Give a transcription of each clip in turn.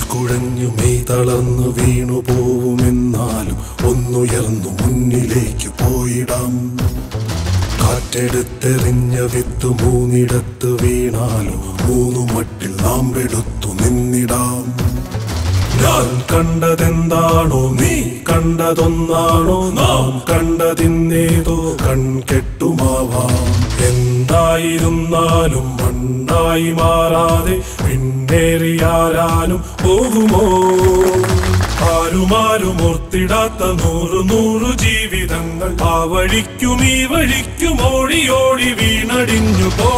കുഴഞ്ഞു മെയ് തളർന്നു വീണു പോവുമെന്നാലും ഒന്നുയർന്നു മുന്നിലേക്ക് പോയിടാം കാറ്റെടുത്തെറിഞ്ഞ വിത്ത് മൂന്നിടത്ത് വീണാലും മൂന്നു മട്ടിൽ നാം വെടുത്തു നിന്നിടാം ഞാൻ കണ്ടതെന്താണോ നീ കണ്ടതൊന്നാണോ നാം കണ്ടതിന്നേതോ കൺകെട്ടുമാവാം എന്തായിരുന്നാലും മണ്ണായി മാറാതെ പിന്നേറിയാരാനും പോകുമോ ആരുമാരും ഓർത്തിടാത്ത നൂറു നൂറു ജീവിതങ്ങൾ ആ വഴിക്കും ഈ വഴിക്കും ഓടി ഓടി വീണടിഞ്ഞു പോ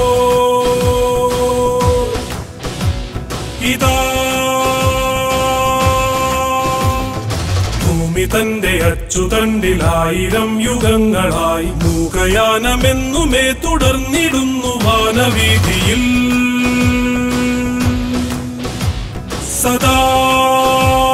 ഇതാ ഭൂമി തന്റെ അച്ചുതണ്ടിലായിരം യുഗങ്ങളായി മൂകയാനമെന്നുമേ തുടർന്നിടുന്നു വാനവീതിയിൽ സദാ